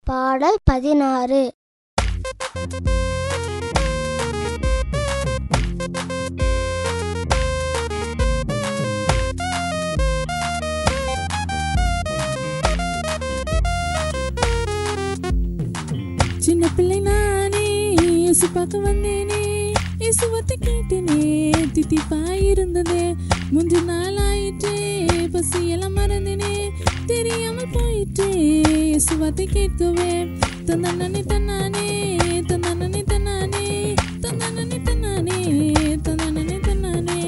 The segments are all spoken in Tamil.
பாடல் பதினாறு சின்ன பிள்ளை நானே இயேசு பார்க்க வந்தேனே இயேசுவத்தை கேட்டேனே தித்திப்பா இருந்ததே மூன்று நாள் ஆயிற்றே பசியெல்லாம் மறந்தேனே தெரியாமல் போயிட்டே இயேசுவத்தை கேட்கவே தந்தானே தன்னானே தந்தானே தன்னானே தந்தானே தன்னானே தந்தானே தன்னானே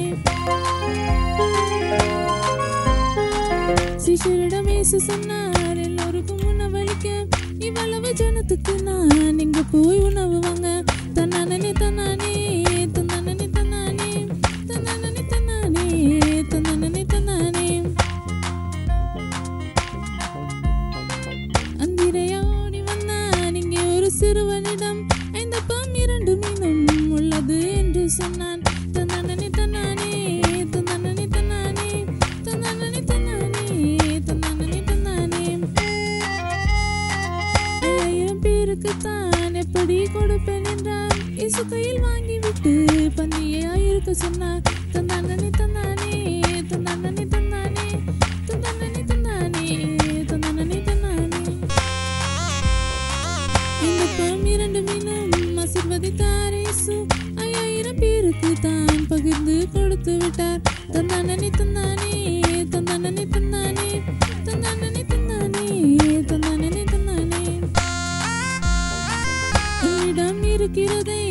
சிஷரிடம் இயேசு சொன்னார் எல்லோருக்கும் உணவளிக்க இவ்வளவு ஜனத்துக்கு நான் எங்க போய் உணவு வாங்க தன்னானே தன்னானே தன்னானே தன்னானே தன்னானே தன்னானே தன்னானே தன்னானே அந்திரையா ஓடி வந்தான் இங்கே ஒரு சிறுவனிடம் ஐந்தப்பம் இரண்டு மீனும் உள்ளது என்று சொன்னான் தன்னானே தன்னானே தன்னானே தன்னானே தன்னானே தன்னானே தன்னானே தன்னானே ஐயாயிரம் பேருக்கு தான் எப்படி கொடுப்பேன் என்றார் இயேசு கையில் வாங்கிவிட்டு பந்தியா இருக்க சொன்னார் தந்தானே தந்தானே தந்தானே தந்தானே தந்தானே தந்தானே தந்தானே தந்தானே இந்த பம் இரண்டு மீனும் ஆசீர்வதித்தார் இயேசு ஐயாயிரம் பேருக்கு தான் பகிர்ந்து கொடுத்து விட்டார் தந்தானே தந்தானே தந்தானே தந்தானே தந்தானே தந்தானே தந்தானே தந்தானே என்னிடம் இருக்கிறதை